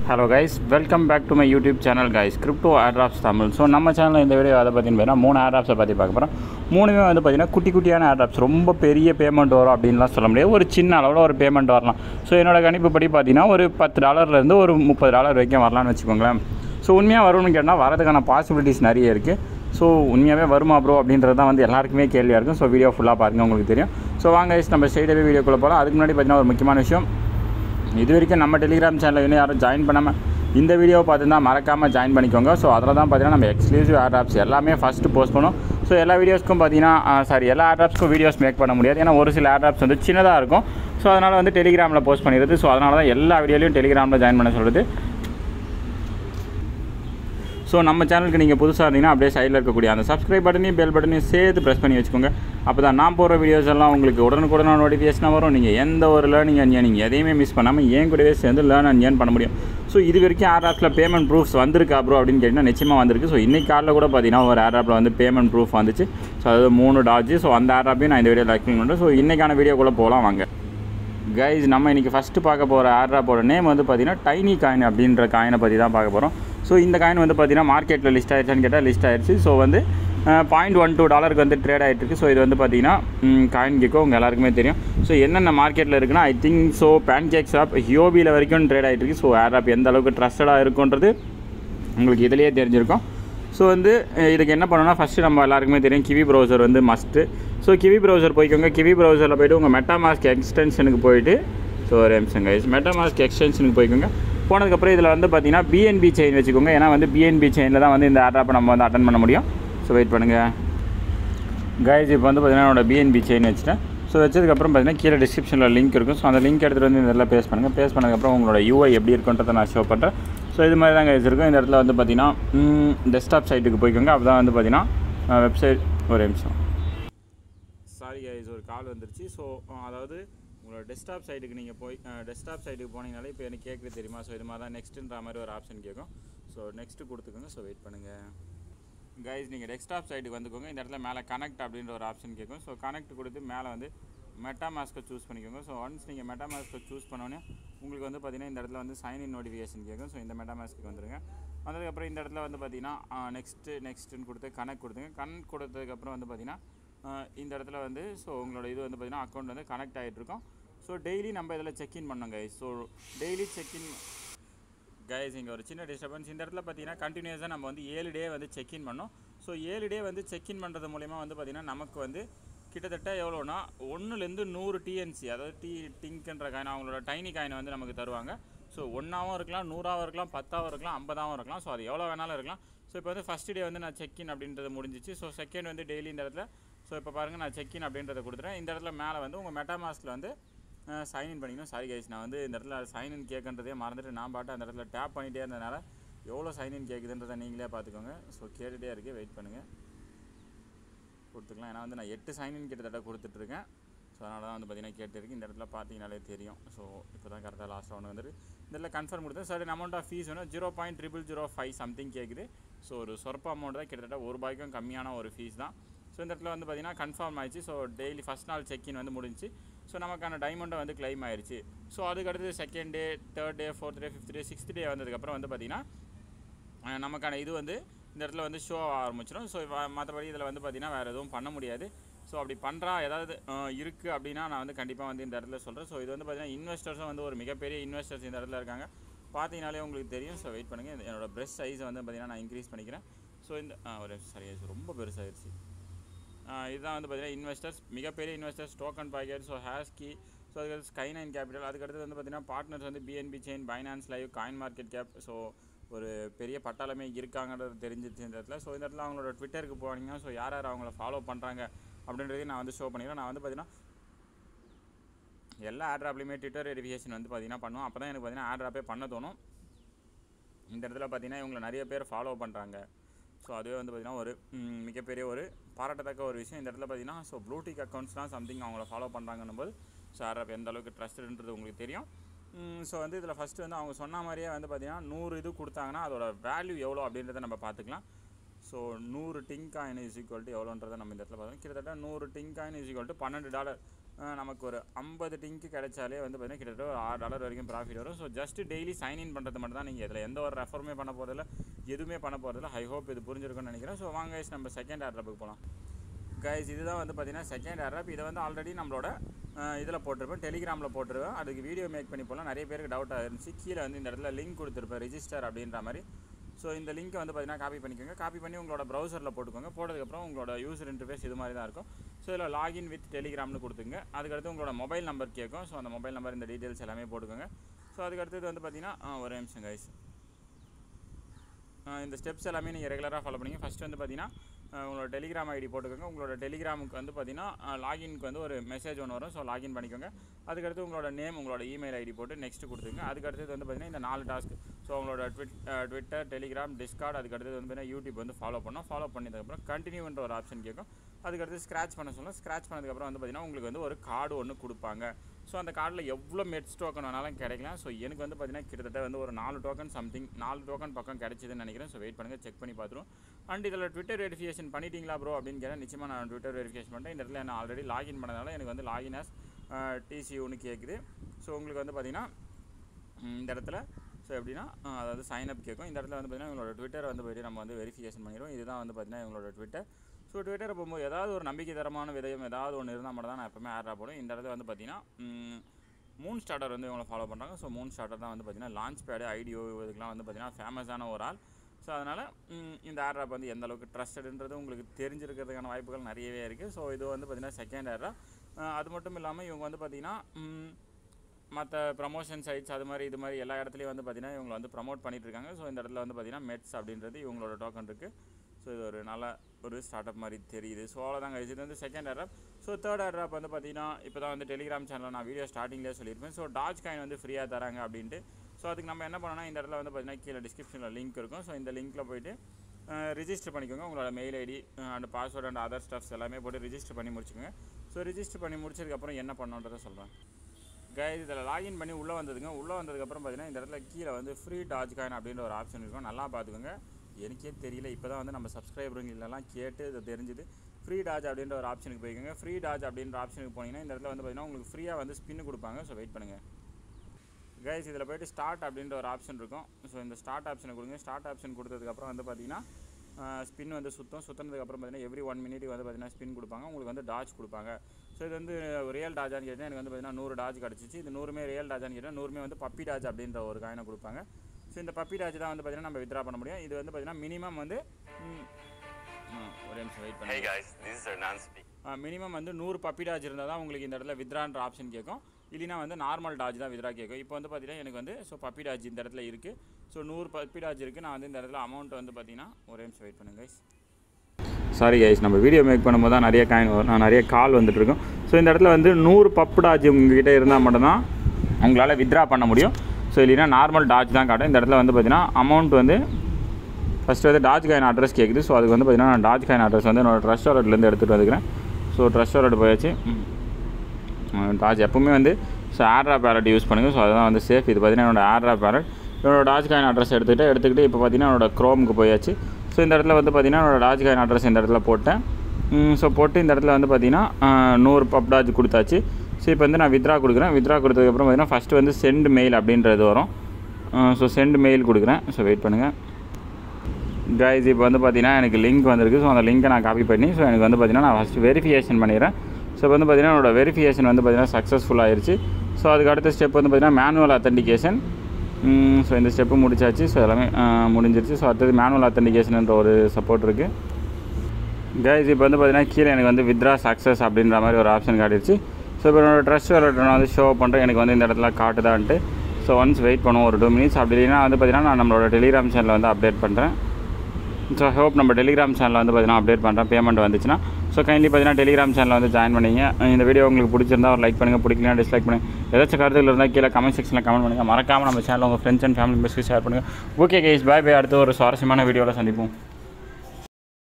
Hello guys welcome back to my YouTube channel guys crypto airdrops Tamil so நம்ம சேனலில் இந்த video அதை பற்றினு பார்த்தீங்கன்னா மூணு ஆட்ராப்ஸை பற்றி பார்க்க போகிறோம் மூணுமே வந்து பார்த்திங்கன்னா குட்டி குட்டியான ஆட்ராப்ஸ் ரொம்ப பெரிய பேமெண்ட் வரும் அப்படின்லாம் சொல்ல முடியாது ஒரு சின்ன அளவில் ஒரு பேமெண்ட் வரலாம் ஸோ என்னோட கணிப்புப்படி பார்த்தீங்கன்னா ஒரு பத்து டாலர்லேருந்து ஒரு முப்பது டாலர் வரைக்கும் வரலாம்னு வச்சுக்கோங்களேன் ஸோ உண்மையாக வரும்னு கேட்டால் வரதுக்கான பாசிபிலிட்டிஸ் நிறைய இருக்குது ஸோ உண்மையாகவே வருமா ப்ரோ அப்படின்றது தான் வந்து எல்லாருக்குமே கேள்வியாக இருக்கும் ஸோ வீடியோ ஃபுல்லாக பாருங்கள் உங்களுக்கு தெரியும் ஸோ வாங்க guys, நம்ம ஸ்ட்ரெயிட்டாகவே வீடியோக்குள்ளே போகலாம் அதுக்கு முன்னாடி பார்த்தீங்கன்னா ஒரு முக்கியமான விஷயம் இது வரைக்கும் நம்ம டெலிகிராம் சேனலில் இன்னும் யாரும் ஜாயின் பண்ணாமல் இந்த வீடியோ பார்த்துருந்தா மறக்காமல் ஜாயின் பண்ணிக்கோங்க ஸோ அதில் தான் பார்த்தீங்கன்னா நம்ம எக்ஸ்க்ளூசிவ் ஆட் ஆப்ஸ் எல்லாமே ஃபஸ்ட்டு போஸ்ட் பண்ணும் ஸோ எல்லா வீடியோஸ்க்கும் பார்த்தீங்கன்னா சாரி எல்லா ஆட் ஆப்ஸ்க்கும் வீடியோஸ் மேக் பண்ண முடியாது ஏன்னா ஒரு சில ஆட் ஆப்ஸ் வந்து சின்னதாக இருக்கும் ஸோ அதனால் வந்து டெலிகிராமில் போஸ்ட் பண்ணிடுது ஸோ அதனால தான் எல்லா வீடியோலையும் டெலிகிராமில் ஜாயின் பண்ண சொல்கிறது ஸோ நம்ம சேனலுக்கு நீங்கள் புதுசாக இருந்தீங்கன்னா அப்படியே சைடில் இருக்கக்கூடிய அந்த சப்ஸ்கிரைப் பட்டனையும் பெல் பட்டனையும் சேர்த்து ப்ரெஸ் பண்ணி வச்சுக்கோங்க அப்போ தான் நான் போகிற வீடியோஸ் எல்லாம் உங்களுக்கு உடனுக்குடனே நோட்டிஃபிகேஷனாக வரும் நீங்கள் எந்த ஒரு லேர்னிங் அண்ட் நீங்கள் எதையுமே மிஸ் பண்ணாமல் ஏன் கூடவே சேர்ந்து லேர்ன் அண்ட் ஏர்ன் பண்ண முடியும் ஸோ இது வரைக்கும் ஆர் ஆப்பில் பேமெண்ட் ப்ரூஃப்ஸ் வந்திருக்கா ப்ரோ அப்படின்னு கேட்டிங்கன்னா நிச்சயமாக வந்திருக்கு ஸோ இன்றைக்கி காலையில் கூட பார்த்தீங்கன்னா ஒரு ஆர் ஆப்பில் வந்து பேமெண்ட் ப்ரூஃப் வந்துச்சு ஸோ அதாவது மூணு டாஜ் ஸோ அந்த ஆர் ஆப்பையும் நான் இந்த வீடியோவில் எக்ஸ்பிளைன் பண்ணுறேன் ஸோ இன்றைக்கான வீடியோக்குள்ளே போகலாம் வாங்க கைஸ் நம்ம இன்றைக்கி ஃபஸ்ட்டு பார்க்க போகிற ஆட்ராப்போட நேம் வந்து பார்த்தீங்கன்னா டைனி காயின் அப்படின்ற காயினை பற்றி தான் பார்க்க போகிறோம் ஸோ இந்த காயின் வந்து பார்த்தீங்கன்னா மார்க்கெட்டில் லிஸ்ட் ஆயிடுச்சான்னு கேட்டால் லிஸ்ட் ஆயிடுச்சு ஸோ வந்து பாயிண்ட் ஒன் டூ டாலருக்கு வந்து ட்ரேட் ஆகிட்டு இருக்கு ஸோ இது வந்து பார்த்தீங்கன்னா காயின் கேக்கோ உங்கள் எல்லாருக்குமே தெரியும் ஸோ என்னென்ன மார்க்கெட்டில் இருக்குன்னா I think so PancakeSwap ஹியோபியில் வரைக்கும் ட்ரேட் ஆகிட்டு இருக்கு ஸோ ஆப் எந்த அளவுக்கு ட்ரஸ்டடாக இருக்குன்றது உங்களுக்கு இதிலேயே தெரிஞ்சிருக்கும் ஸோ வந்து அஹ் இதுக்கு என்ன பண்ணணும்னா ஃபஸ்ட்டு நம்ம எல்லாருக்குமே தெரியும் கிவி ப்ரௌசர் வந்து மஸ்ட்டு ஸோ கிவி ப்ரௌசர் போய்க்கோங்க கிவி ப்ரௌசரில் போய்ட்டு உங்கள் மெட்டாமாஸ்க் எக்ஸ்டென்ஷனுக்கு போயிட்டு ஸோ ஒரு நிமிஷம் கைஸ் மெட்டாமாஸ்க் எக்ஸ்டென்ஷனுக்கு போய்க்கோங்க போனதுக்கப்புறம் இதில் வந்து பார்த்தீங்கன்னா பிஎன்பி செயின் வச்சுக்கோங்க ஏன்னா வந்து பிஎன்பி செயினில் தான் வந்து இந்த ஆட்ராப்பை நம்ம வந்து அட்டன் பண்ண முடியும் ஸோ வெயிட் பண்ணுங்கள் கைஸ் இப்போ வந்து பார்த்தீங்கன்னா என்னோட பிஎன்பி செயின் வச்சுட்டேன் ஸோ வச்சதுக்கப்புறம் பார்த்தீங்கன்னா கீழே டிஸ்கிரிப்ஷனில் லிங்க் இருக்கும் ஸோ அந்த லிங்க் எடுத்துகிட்டு வந்து இந்த இடத்துல பேஸ் பண்ணுங்கள் பேஸ் பண்ணதுக்கப்புறம் உங்களோட யூஐ எப்படி இருக்குன்றதை நான் ஷோ பண்ணுறேன் ஸோ இது மாதிரி தான் கைஸ் இருக்கும் இந்த இடத்துல வந்து பார்த்தீங்கன்னா டெஸ்க்டாப் சைட்டுக்கு போய்க்கோங்க அப்போ தான் வந்து பார்த்தீங்கன்னா வெப்சைட் ஒரு நிமிஷம் சாரி கைஸ் ஒரு கால் வந்துருச்சு ஸோ அதாவது உங்களோட டெஸ்க்டாப் சைட்டுக்கு நீங்கள் போய் டெஸ்க்டாப் சைட்டுக்கு போனீங்கனாலே இப்போ எனக்கு கேட்குறது தெரியுமா ஸோ இது மாதிரி தான் நெக்ஸ்ட்டுன்ற மாதிரி ஒரு ஆப்ஷன் கேட்கும் ஸோ நெக்ஸ்ட்டு கொடுத்துக்கோங்க ஸோ வெயிட் பண்ணுங்கள் கைஸ் நீங்கள் டெஸ்க்டாப் சைட்டுக்கு வந்துக்கோங்க இந்த இடத்துல மேலே கனெக்ட் அப்படின்ற ஒரு ஆப்ஷன் கேட்கும் ஸோ கனெக்ட் கொடுத்து மேலே வந்து மெட்டா மாஸ்க்கை சூஸ் பண்ணிக்கோங்க ஸோ ஒன்ஸ் நீங்கள் மெட்டா மாஸ்க்கை சூஸ் பண்ணோன்னே உங்களுக்கு வந்து பார்த்தீங்கன்னா இந்த இடத்துல வந்து சைன் இன் நோட்டிஃபிகேஷன் கேட்கும் ஸோ இந்த மெட்டா மாஸ்க்கு வந்துருங்க வந்ததுக்கப்புறம் இந்த இடத்துல வந்து பார்த்தீங்கன்னா நெக்ஸ்ட்டு நெக்ஸ்ட்டுன்னு கொடுத்து கனெக்ட் கொடுத்துங்க கனெக்ட் கொடுத்ததுக்கப்புறம் வந்து பார்த்தீங்கன்னா ஆஹ் இந்த இடத்துல வந்து ஸோ உங்களோட இது வந்து பார்த்தீங்கன்னா அக்கௌண்ட் வந்து கனெக்ட் ஆகிட்டு இருக்கும் ஸோ டெய்லி நம்ம இதில் செக்இன் பண்ணோம் guys so daily check in guys இங்கே ஒரு சின்ன டிஸ்டர்பன்ஸ் இந்த இடத்துல பார்த்தீங்கன்னா கண்டினியூஸாக நம்ம வந்து ஏழு டே வந்து செக்இன் பண்ணோம் ஸோ ஏழு டே வந்து செக்இன் பண்ணுறது மூலயமா வந்து பார்த்திங்கன்னா நமக்கு வந்து கிட்டத்தட்ட எவ்வளோனா ஒன்றுலேருந்து நூறு டிஎன்சி அதாவது டி டிங்க்ன்ற காயின் அவங்களோட டைனி காயின் வந்து நமக்கு தருவாங்க ஸோ ஒன்றாவும் இருக்கலாம் நூறாவும் இருக்கலாம் பத்தாவும் இருக்கலாம் ஐம்பதாவும் இருக்கலாம் ஸோ அது எவ்வளோ வேணாலும் இருக்கலாம் ஸோ இப்போ வந்து ஃபஸ்ட் டே வந்து நான் செக்இன் அப்படின்றது முடிஞ்சிச்சு ஸோ செகண்ட் வந்து டெய்லி இந்த இடத்துல ஸோ இப்போ பாருங்கள் நான் செக்இன் அப்படின்றத கொடுத்துறேன் இந்த இடத்துல மேலே வந்து உங்கள் மெட்டாமாஸ்கில் வந்து சைன்இன் பண்ணிக்கணும் சாரி கைஸ் நான் வந்து இந்த இடத்துல சைன்இன் கேட்குன்றதே மறந்துட்டு நான் பாட்டு அந்த இடத்துல டேப் பண்ணிகிட்டே இருந்ததுனால எவ்வளோ சைன்இன் கேட்குதுன்றதை நீங்களே பார்த்துக்கோங்க ஸோ கேட்டுகிட்டே இருக்கு வெயிட் பண்ணுங்கள் கொடுத்துக்கலாம் ஏன்னா வந்து நான் எட்டு சைன்இன் கிட்டத்தட்ட கொடுத்துட்ருக்கேன் ஸோ அதனால தான் வந்து பார்த்தீங்கன்னா கேட்டிருக்கு இந்த இடத்துல பார்த்தீங்கனாலே தெரியும் ஸோ இப்போ தான் கரெக்டாக லாஸ்ட்டாக ஒன்று வந்துருக்கு இந்த இடத்துல கன்ஃபார்ம் கொடுத்தேன் சர்டன் அமௌண்ட் ஆஃப் ஃபீஸ் வேணும் zero point triple zero five something கேட்குது ஸோ ஒரு சொற்ப அமௌண்ட் தான் கிட்டத்தட்ட ஒரு ரூபாய்க்கும் கம்மியான ஒரு ஃபீஸ் தான் ஸோ இந்த இடத்துல வந்து பார்த்தீங்கன்னா கன்ஃபார்ம் ஆயிடுச்சு ஸோ டெய்லி ஃபஸ்ட் நாள் செக்இன் வந்து முடிஞ்சு ஸோ நமக்கான டைமண்டை வந்து கிளைம் ஆயிடுச்சு ஸோ அதுக்கடுத்து second day third day fourth day fifth day sixth day வந்ததுக்கப்புறம் வந்து பார்த்தீங்கன்னா அஹ் நமக்கான இது வந்து இந்த இடத்துல வந்து ஷோ ஆரம்பிச்சிடும் ஸோ மற்றபடி இதில் வந்து பார்த்தீங்கன்னா வேறு எதுவும் பண்ண முடியாது ஸோ அப்படி பண்ணுறா ஏதாவது இருக்குது அப்படின்னா நான் வந்து கண்டிப்பாக வந்து இந்த இடத்துல சொல்கிறேன் ஸோ இது வந்து பார்த்தீங்கன்னா இன்வெஸ்டர்ஸும் வந்து ஒரு மிகப்பெரிய இன்வெஸ்டர்ஸ் இந்த இடத்துல இருக்காங்க பார்த்தீங்கனாலே உங்களுக்கு தெரியும் ஸோ வெயிட் பண்ணுங்கள் என்னோட ப்ரெஷ் சைஸை வந்து பார்த்தீங்கன்னா நான் இன்க்ரீஸ் பண்ணிக்கிறேன் ஸோ இந்த ஆ, ஒரு சரியாச்சு ரொம்ப பெருசாகிடுச்சு இதுதான் வந்து பார்த்தீங்கன்னா இன்வெஸ்டர்ஸ் மிகப்பெரிய investors token pocket so HashKey so அதுக்கு ஸ்கை நைன் கேபிட்டல் அதுக்கடுத்து வந்து பார்த்தீங்கன்னா பார்ட்னர்ஸ் வந்து BNB chain Binance live coin market cap so ஒரு பெரிய பட்டாளமே இருக்காங்கன்றது தெரிஞ்சிச்சு இந்த இடத்துல ஸோ இந்த இடத்துல அவங்களோட ட்விட்டருக்கு போனீங்கன்னா ஸோ யார் யார் அவங்கள ஃபாலோ பண்ணுறாங்க அப்படின்றதையும் நான் வந்து ஷோ பண்ணிக்கிறேன் நான் வந்து பார்த்தீங்கன்னா எல்லா ஆட்ராப்லையுமே ட்விட்டர் வெரிஃபிகேஷன் வந்து பார்த்தீங்கன்னா பண்ணுவோம் அப்போ தான் எனக்கு பார்த்தீங்கன்னா ஆட்ராப்பே பண்ண தோணும் இந்த இடத்துல பார்த்தீங்கன்னா இவங்களை நிறைய பேர் ஃபாலோ பண்ணுறாங்க ஸோ அதுவே வந்து பார்த்திங்கன்னா ஒரு ம், மிகப்பெரிய ஒரு பாராட்டத்தக்க ஒரு விஷயம் இந்த இடத்துல பார்த்தீங்கன்னா ஸோ ப்ளூடிக் அக்கௌண்ட்ஸ்லாம் சம்திங் அவங்கள ஃபாலோ பண்ணுறாங்கன்னும் போது ஸோ ஆர்ஆப் எந்த அளவுக்கு ட்ரஸ்டட்ன்றது உங்களுக்கு தெரியும் ஸோ வந்து இதில் ஃபஸ்ட்டு வந்து அவங்க சொன்ன மாதிரியே வந்து பார்த்திங்கன்னா நூறு இது கொடுத்தாங்கன்னா அதோட வேல்யூ எவ்வளோ அப்படின்றத நம்ம பார்த்துக்கலாம் ஸோ நூறு Ting coin is equal to எவ்வளோன்றதை நம்ம இந்த இடத்துல பார்த்தோம் கிட்டத்தட்ட நூறு Ting coin is equal to பன்னெண்டு டாலர் அஹ், நமக்கு ஒரு ஐம்பது டிங்க்கு கிடைச்சாலே வந்து பார்த்தீங்கன்னா கிட்டத்தட்ட ஒரு ஆறு டாலர் வரைக்கும் ப்ராஃபிட் வரும் so just daily sign in பண்ணுறது மட்டும் தான் நீங்கள் இதில் எந்த ஒரு ரெஃபருமே பண்ண போகிறதில்ல எதுவுமே பண்ண போகிறதில்ல ஐ ஹோப் இது புரிஞ்சிருக்கும்னு நினைக்கிறேன் ஸோ வாங்க guys, நம்ம செகண்ட் ஆர்டருக்கு போகலாம் கைஸ் இதுதான் வந்து பார்த்தீங்கன்னா செகண்ட் ஆர்டர் இதை வந்து ஆல்ரெடி நம்மளோட இதில் போட்டிருப்பேன் டெலிகிராமில் போட்டிருப்பேன் அதுக்கு வீடியோ மேக் பண்ணி போகலாம் நிறைய பேருக்கு டவுட்டாக இருந்துச்சு கீழே வந்து இந்த இடத்துல லிங்க் கொடுத்துருப்பேன் ரிஜிஸ்டர் அப்படின்ற மாதிரி ஸோ இந்த லிங்க்கை வந்து பார்த்தீங்கன்னா காப்பி பண்ணிக்கோங்க காப்பி பண்ணி உங்களோட ப்ரௌசரில் போட்டுக்கோங்க போட்டதுக்கப்புறம் உங்களோட யூசர் இன்டர்ஃபேஸ் இது மாதிரி தான் இருக்கும் ஸோ இதில் லாகின் வித் டெலிகிராம்னு கொடுத்துங்க அதுக்கடுத்து உங்களோட மொபைல் நம்பர் கேட்கும் ஸோ அந்த மொபைல் நம்பர் இந்த டீட்டெயில்ஸ் எல்லாமே போட்டுக்கோங்க ஸோ அதுக்கடுத்தது வந்து பார்த்தீங்கன்னா ஆ, ஒரு நிமிஷம் கைஸ் இந்த ஸ்டெப்ஸ் எல்லாமே நீங்கள் ரெகுலராக ஃபாலோ பண்ணிங்க ஃபஸ்ட்டு வந்து பார்த்தீங்கன்னா அஹ் உங்களோட டெலிகிராம் ஐடி போட்டுக்கோங்க உங்களோட டெலிகிராமுக்கு வந்து பார்த்தீங்கன்னா லாகின்க்கு வந்து ஒரு மெசேஜ் ஒன்று வரும் ஸோ லாகின் பண்ணிக்கோங்க அதுக்கடுத்து உங்களோட நேம் உங்களோட இமெயில் ஐடி போட்டு நெக்ஸ்ட் கொடுத்துருங்க அதுக்கடுத்தது வந்து பார்த்தீங்கன்னா இந்த நாலு டாஸ்க் ஸோ உங்களோட ட்விட் ட்விட்டர் டெலிகிராம் டிஸ்கார்ட் அதுக்கடுத்தது வந்து பார்த்தீங்கன்னா யூடியூப் வந்து ஃபாலோ பண்ணோம் ஃபாலோ பண்ணதுக்கப்புறம் கண்டினியூன்ற ஒரு ஆப்ஷன் கேட்கும் அதுக்கடுத்து ஸ்க்ராச் பண்ண சொல்லும் ஸ்க்ராச் பண்ணதுக்கப்புறம் வந்து பார்த்தீங்கன்னா உங்களுக்கு வந்து ஒரு கார்டு ஒன்று கொடுப்பாங்க ஸோ அந்த கார்டில் எவ்வளோ மெட்ஸ் டோக்கன் வேணாலும் கிடைக்கலாம் ஸோ எனக்கு வந்து பார்த்தீங்கன்னா கிட்டத்தட்ட வந்து ஒரு நாலு டோக்கன் சம்திங் நாலு டோக்கன் பக்கம் கிடைச்சதுன்னு நினைக்கிறேன் ஸோ வெயிட் பண்ணுங்கள் செக் பண்ணி பார்த்துருவோம் அண்ட் இதில் ட்விட்டர் வெரிஃபிகேஷன் பண்ணிட்டீங்களா ப்ரோ அப்படின்னு கேட்டால் நிச்சயமாக நான் ட்விட்டர் வெரிஃபிகேஷன் பண்ணிட்டேன் இந்த இடத்துல நான் ஆல்ரெடி லாகின் பண்ணதால எனக்கு வந்து லாகின் ஆஸ் டிசியூன்னு கேட்குது ஸோ உங்களுக்கு வந்து பார்த்தீங்கன்னா ம், இந்த இடத்துல ஸோ எப்படின்னா அஹ், அதாவது சைன் அப் கேட்கும் இந்த இடத்துல வந்து பார்த்தீங்கன்னா உங்களோட ட்விட்டர் வந்து போயிட்டு நம்ம வந்து வெரிஃபிகேஷன் பண்ணிடுவோம் இதுதான் வந்து பார்த்தீங்கன்னா இவங்களோட ட்விட்டர் ஸோ ட்விட்டரை போகும்போது ஏதாவது ஒரு நம்பிக்கை தரமான விதயம் ஏதாவது ஒன்று இருந்தால் மட்டும் தான் நான் எப்பவுமே ஆர்டர் போடும் இந்த இடத்துல வந்து பார்த்தீங்கன்னா ம், மூன் ஸ்டார்டர் வந்து இவங்களை ஃபாலோ பண்ணுறாங்க ஸோ மூன் ஸ்டார்டர் தான் வந்து பார்த்தீங்கன்னா லான்ச் பேடு ஐடியோ இதுக்கெலாம் வந்து பார்த்தீங்கன்னா ஃபேமஸான ஒரு ஆள் ஸோ அதனால் இந்த ஏர் ஆப் வந்து எந்த அளவுக்கு ட்ரஸ்டடுன்றது உங்களுக்கு தெரிஞ்சிருக்கிறதுக்கான வாய்ப்புகள் நிறையவே இருக்குது ஸோ இது வந்து பார்த்தீங்கன்னா செகண்ட் ஏர் அது மட்டும் இல்லாமல் இவங்க வந்து பார்த்தீங்கன்னா ம், மற்ற ப்ரமோஷன் சைட்ஸ் அது மாதிரி இது மாதிரி எல்லா இடத்துலையும் வந்து பார்த்தீங்கன்னா இவங்க வந்து ப்ரமோட் பண்ணிட்டு இருக்காங்க ஸோ இந்த இடத்துல வந்து பார்த்தீங்கன்னா மெட்ஸ் அப்படின்றது இவங்களோட டோக்கன் இருக்குது ஸோ இது ஒரு நல்ல ஒரு ஸ்டார்ட் அப் மாதிரி தெரியுது ஸோ அவ்வளோதாங்க இது வந்து second air so third air வந்து பார்த்தீங்கன்னா இப்போ தான் வந்து டெலிகிராம் சேனலில் நான் வீடியோ ஸ்டார்டிங்லேயே சொல்லியிருப்பேன் ஸோ டாச் காயின் வந்து ஃப்ரீயாக தராங்க அப்படின்ட்டு ஸோ அதுக்கு நம்ம என்ன பண்ணோம்னா இந்த இடத்துல வந்து பார்த்தீங்கன்னா கீழே டிஸ்கிரிப்ஷனில் லிங்க் இருக்கும் ஸோ இந்த லிங்க்கில் போயிட்டு ரிஜிஸ்டர் பண்ணிக்கோங்க உங்களோட mail ID and password and other stuffs எல்லாமே போட்டு ரிஜிஸ்டர் பண்ணி முடிச்சுக்கோங்க ஸோ ரிஜிஸ்டர் பண்ணி முடிச்சதுக்கப்புறம் என்ன பண்ணணுன்றதை சொல்கிறேன் கைஸ் இதில் லாகின் பண்ணி உள்ளே வந்ததுங்க உள்ளே வந்ததுக்கப்புறம் பார்த்தீங்கன்னா இந்த இடத்துல கீழே வந்து ஃப்ரீ டாஜ் காயின் அப்படின்ற ஒரு ஆப்ஷன் இருக்கும் நல்லா பார்த்துக்கோங்க எனக்கே தெரியல இப்போ தான் வந்து நம்ம சப்ஸ்கிரைபருங்களெல்லாம் கேட்டு இது தெரிஞ்சுது ஃப்ரீ டாஜ் அப்படின்ற ஒரு ஆப்ஷனுக்கு போய்க்கோங்க ஃப்ரீ டாஜ் அப்படின்ற ஆப்ஷனுக்கு போனீங்கன்னா இந்த இடத்துல வந்து பார்த்தீங்கன்னா உங்களுக்கு ஃப்ரீயாக வந்து ஸ்பின்னு கொடுப்பாங்க ஸோ வெயிட் பண்ணுங்கள் கைஸ் இதில் போயிட்டு ஸ்டார்ட் அப்படின்ற ஒரு ஆப்ஷன் இருக்கும் ஸோ இந்த ஸ்டார்ட் ஆப்ஷனை கொடுங்க ஸ்டார்ட் ஆப்ஷன் கொடுத்ததுக்கப்புறம் வந்து பார்த்தீங்கன்னா ஸ்பின் வந்து சுத்தம் சுற்றினதுக்கப்புறம் பார்த்தீங்கன்னா எவ்ரி ஒன் மினிட்டுக்கு வந்து பார்த்தீங்கன்னா ஸ்பின் கொடுப்பாங்க உங்களுக்கு வந்து டாஜ் கொடுப்பாங்க ஸோ இது வந்து ரியல் டாஜான்னு கேட்டால் எனக்கு வந்து பார்த்தீங்கன்னா நூறு டாஜ் கிடச்சிச்சு இது நூறுமே ரியல் டாஜான்னு கேட்டால் நூறுமே வந்து பப்பி டாஜ் அப்படின்ற ஒரு காயினை கொடுப்பாங்க ஸோ இந்த பப்பி டாஜ் தான் வந்து பார்த்தீங்கன்னா நம்ம வித்ரா பண்ண முடியும் இது வந்து பார்த்தீங்கன்னா மினிமம் வந்து ம், ஆ, ஒரு நிமிஷம் வெயிட் Hey பண்ணுங்க guys, this is Hernan speaking. Minimum வந்து நூறு பப்பி டாஜ் இருந்தால் தான் உங்களுக்கு இந்த இடத்துல வித்ரான்ற ஆப்ஷன் கேட்கும் இல்லைனா வந்து நார்மல் டாஜ் தான் வித்ரா கேட்கும் இப்போ வந்து பார்த்தீங்கன்னா எனக்கு வந்து ஸோ பப்பி டாஜ் இந்த இடத்துல இருக்குது ஸோ நூறு பப்பி டாஜ் இருக்குது நான் வந்து இந்த இடத்துல அமௌண்ட் வந்து பார்த்தீங்கன்னா ஒரே நிமிஷம் வெயிட் பண்ணுங்க guys சாரி கைஸ் நம்ம வீடியோ மேக் பண்ணும்போது தான் நிறைய காயின் வரும் நான் நிறைய கால் வந்துட்டு இருக்கும் ஸோ இந்த இடத்துல வந்து நூறு பப்பு டாஜ் உங்ககிட்ட இருந்தால் மட்டும்தான் உங்களால் வித்ரா பண்ண முடியும் ஸோ இல்லைன்னா நார்மல் டாஜ் தான் காட்டும் இந்த இடத்துல வந்து பார்த்தீங்கன்னா அமௌண்ட் வந்து ஃபஸ்ட்டு வந்து டாஜ் காயின் அட்ரஸ் கேட்குது ஸோ அதுக்கு வந்து பார்த்தீங்கன்னா நான் டாஜ் காயின் அட்ரஸ் வந்து என்னோட ட்ரஸ்ட் வாலெட்லேருந்து எடுத்துகிட்டு வந்துக்கிறேன் ஸோ ட்ரஸ்ட் வாலெட் போயாச்சு ம். டாஜ் எப்பவுமே வந்து ஸோ ஆட்ரா பேலட் யூஸ் பண்ணுங்கள் ஸோ அதுதான் வந்து சேஃப் இது பார்த்தீங்கன்னா என்னோட ஆட்ரா பேலட் என்னோட டாஜ் காயின் அட்ரஸ் எடுத்துக்கிட்டு எடுத்துக்கிட்டு இப்போ பார்த்தீங்கன்னா என்னோட க்ரோமுக்கு போயாச்சு ஸோ இந்த இடத்துல வந்து பார்த்தீங்கன்னா என்னோட டாஜ் காயின் அட்ரஸ் இந்த இடத்துல போட்டேன் ஸோ போட்டு இந்த இடத்துல வந்து பார்த்தீங்கன்னா ஆ, நூறு பப் டாஜ் கொடுத்தாச்சு ஸோ இப்போ வந்து நான் வித்ரா கொடுக்குறேன் வித்ரா கொடுத்ததுக்கப்புறம் பார்த்தீங்கன்னா ஃபஸ்ட்டு வந்து சென்ட் மெயில் அப்படின்றது வரும் ஸோ சென்ட் மெயில் கொடுக்குறேன் ஸோ வெயிட் பண்ணுங்கள் கைஸ் இப்போ வந்து பார்த்தீங்கன்னா எனக்கு லிங்க் வந்திருக்கு ஸோ அந்த லிங்க்கை நான் காப்பி பண்ணி ஸோ எனக்கு வந்து பார்த்தீங்கன்னா நான் ஃபஸ்ட்டு வெரிஃபிகேஷன் பண்ணிடுறேன் ஸோ இப்போ வந்து பார்த்தீங்கன்னா என்னோட வெரிஃபிகேஷன் வந்து பார்த்தீங்கன்னா சக்ஸஸ்ஃபுல் ஆயிருச்சு ஸோ அதுக்கு அடுத்த ஸ்டெப் வந்து பார்த்தீங்கன்னா மேனுவல் அத்தன்டிகேஷன் ஸோ இந்த ஸ்டெப்பு முடிச்சாச்சு ஸோ எல்லாமே ஆ, முடிஞ்சிருச்சு ஸோ அடுத்தது மேனுவல் அத்தன்டிகேஷன்ன்ற ஒரு சப்போர்ட் இருக்குது கைஸ் இப்போ வந்து பார்த்தீங்கன்னா கீழே எனக்கு வந்து வித்ரா சக்ஸஸ் அப்படின்ற மாதிரி ஒரு ஆப்ஷன் காட்டிடுச்சு ஸோ இப்போ என்னோட ட்ரஸ்ட் வாலெட் நான் வந்து ஷோ பண்ணுறேன் எனக்கு வந்து இந்த இடத்துல காட்டுதான்ட்டு ஸோ ஒன்ஸ் வெயிட் பண்ணுவோம் ஒரு டூ மினிட்ஸ் அப்படி இல்லைன்னா வந்து பார்த்தீங்கன்னா நான் நம்மளோட டெலிகிராம் சேனலில் வந்து அப்டேட் பண்ணுறேன் ஸோ ஹோப் நம்ம டெலிகிராம் சேனலில் வந்து பார்த்தீங்கன்னா அப்டேட் பண்ணுறேன் பேமெண்ட் வந்துச்சுன்னா ஸோ கைண்ட்லி பார்த்தீங்கன்னா டெலிகிராம் சேனலில் வந்து ஜாயின் பண்ணிங்க இந்த வீடியோ உங்களுக்கு பிடிச்சிருந்தா ஒரு லைக் பண்ணுங்கள் பிடிக்கலனா டிஸ்லைக் பண்ணுங்கள் ஏதாச்சும் கருத்துகள் இருந்தால் கீழே கமெண்ட் செக்ஷனில் கமெண்ட் பண்ணுங்கள் மறக்காமல் நம்ம சேனல் உங்கள் ஃப்ரெண்ட்ஸ் அண்ட் ஃபேமிலி மெம்பர்ஸ்க்கு ஷேர் பண்ணுங்கள் ஓகே கேஸ் பாய் பாய் அடுத்து ஒரு சுவாரஸ்யமான வீடியோவில் சந்திப்போம்